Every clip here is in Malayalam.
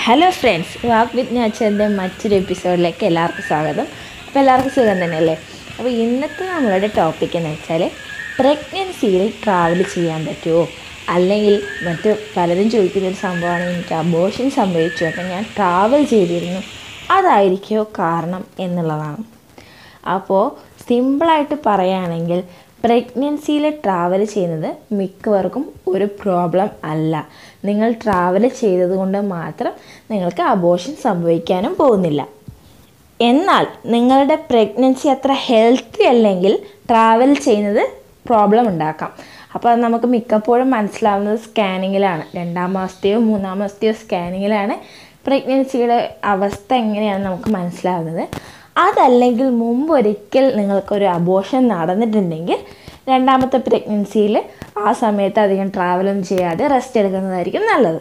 ഹലോ ഫ്രണ്ട്സ് വാക്ക് വിത്ത് നാച്ചറിൻ്റെ മറ്റൊരു എപ്പിസോഡിലേക്ക് എല്ലാവർക്കും സ്വാഗതം അപ്പോൾ എല്ലാവർക്കും സുഖം തന്നെയല്ലേ അപ്പോൾ ഇന്നത്തെ നമ്മളുടെ ടോപ്പിക് എന്ന് വെച്ചാൽ പ്രഗ്നൻസിയിൽ ട്രാവൽ ചെയ്യാൻ പറ്റുമോ അല്ലെങ്കിൽ മറ്റ് പലരും ചോദിക്കുന്ന ഒരു സംഭവമാണ് എനിക്ക് അബോഷൻ സംഭവിച്ചു അപ്പോൾ ഞാൻ ട്രാവൽ ചെയ്തിരുന്നു അതായിരിക്കുമോ കാരണം എന്നുള്ളതാണ് അപ്പോൾ സിമ്പിളായിട്ട് പറയുകയാണെങ്കിൽ പ്രഗ്നൻസിയിൽ ട്രാവൽ ചെയ്യുന്നത് മിക്കവർക്കും ഒരു പ്രോബ്ലം അല്ല നിങ്ങൾ ട്രാവൽ ചെയ്തതുകൊണ്ട് മാത്രം നിങ്ങൾക്ക് അബോഷൻ സംഭവിക്കാനും പോകുന്നില്ല എന്നാൽ നിങ്ങളുടെ പ്രഗ്നൻസി അത്ര ഹെൽത്തി അല്ലെങ്കിൽ ട്രാവൽ ചെയ്യുന്നത് പ്രോബ്ലം ഉണ്ടാക്കാം അപ്പോൾ അത് നമുക്ക് മിക്കപ്പോഴും മനസ്സിലാവുന്നത് സ്കാനിങ്ങിലാണ് രണ്ടാം മാസത്തെയോ മൂന്നാം മാസത്തെയോ സ്കാനിങ്ങിലാണ് പ്രഗ്നൻസിയുടെ അവസ്ഥ എങ്ങനെയാണെന്ന് നമുക്ക് മനസ്സിലാവുന്നത് അതല്ലെങ്കിൽ മുമ്പൊരിക്കൽ നിങ്ങൾക്കൊരു അബോഷൻ നടന്നിട്ടുണ്ടെങ്കിൽ രണ്ടാമത്തെ പ്രഗ്നൻസിയിൽ ആ സമയത്ത് അധികം ട്രാവലൊന്നും ചെയ്യാതെ റെസ്റ്റ് എടുക്കുന്നതായിരിക്കും നല്ലത്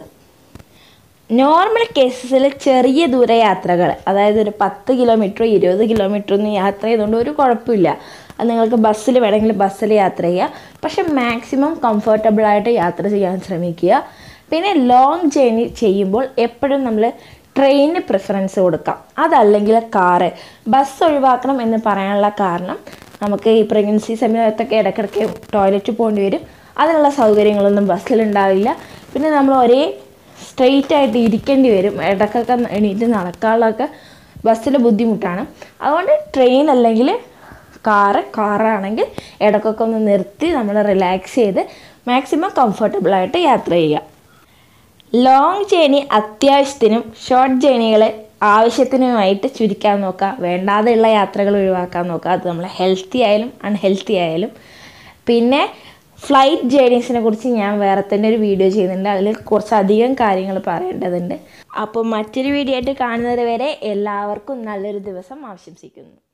നോർമൽ കേസസിൽ ചെറിയ ദൂരയാത്രകൾ അതായത് ഒരു പത്ത് കിലോമീറ്ററോ ഇരുപത് കിലോമീറ്ററോ ഒന്നും യാത്ര ചെയ്തുകൊണ്ട് ഒരു കുഴപ്പമില്ല അത് നിങ്ങൾക്ക് ബസ്സിൽ വേണമെങ്കിൽ ബസ്സിൽ യാത്ര ചെയ്യുക പക്ഷെ മാക്സിമം കംഫർട്ടബിളായിട്ട് യാത്ര ചെയ്യാൻ ശ്രമിക്കുക പിന്നെ ലോങ് ജേർണി ചെയ്യുമ്പോൾ എപ്പോഴും നമ്മൾ ട്രെയിനിന് പ്രിഫറൻസ് കൊടുക്കാം അതല്ലെങ്കിൽ കാറ് ബസ് ഒഴിവാക്കണം എന്ന് പറയാനുള്ള കാരണം നമുക്ക് ഈ പ്രഗ്നൻസി സമയത്തൊക്കെ ഇടയ്ക്കിടയ്ക്ക് ടോയ്ലറ്റ് പോകേണ്ടി വരും അതിനുള്ള സൗകര്യങ്ങളൊന്നും ബസ്സിലുണ്ടാവില്ല പിന്നെ നമ്മൾ ഒരേ സ്ട്രെയിറ്റ് ആയിട്ട് ഇരിക്കേണ്ടി വരും ഇടയ്ക്കൊക്കെ എണീറ്റ് നടക്കാനുള്ളതൊക്കെ ബസ്സിൽ ബുദ്ധിമുട്ടാണ് അതുകൊണ്ട് ട്രെയിൻ അല്ലെങ്കിൽ കാറ് കാറാണെങ്കിൽ ഇടയ്ക്കൊക്കെ ഒന്ന് നിർത്തി നമ്മൾ റിലാക്സ് ചെയ്ത് മാക്സിമം കംഫർട്ടബിളായിട്ട് യാത്ര ചെയ്യുക ലോങ് ജേണി അത്യാവശ്യത്തിനും ഷോർട്ട് ജേണികൾ ആവശ്യത്തിനുമായിട്ട് ചുരുക്കാൻ നോക്കുക വേണ്ടാതെയുള്ള യാത്രകൾ ഒഴിവാക്കാൻ നോക്കുക അത് നമ്മൾ ഹെൽത്തി ആയാലും അൺഹെൽത്തി ആയാലും പിന്നെ ഫ്ലൈറ്റ് ജേണീസിനെ കുറിച്ച് ഞാൻ വേറെ തന്നെ ഒരു വീഡിയോ ചെയ്യുന്നുണ്ട് അതിൽ കുറച്ചധികം കാര്യങ്ങൾ പറയേണ്ടതുണ്ട് അപ്പോൾ മറ്റൊരു വീഡിയോ ആയിട്ട് കാണുന്നത് വരെ എല്ലാവർക്കും നല്ലൊരു ദിവസം ആശംസിക്കുന്നു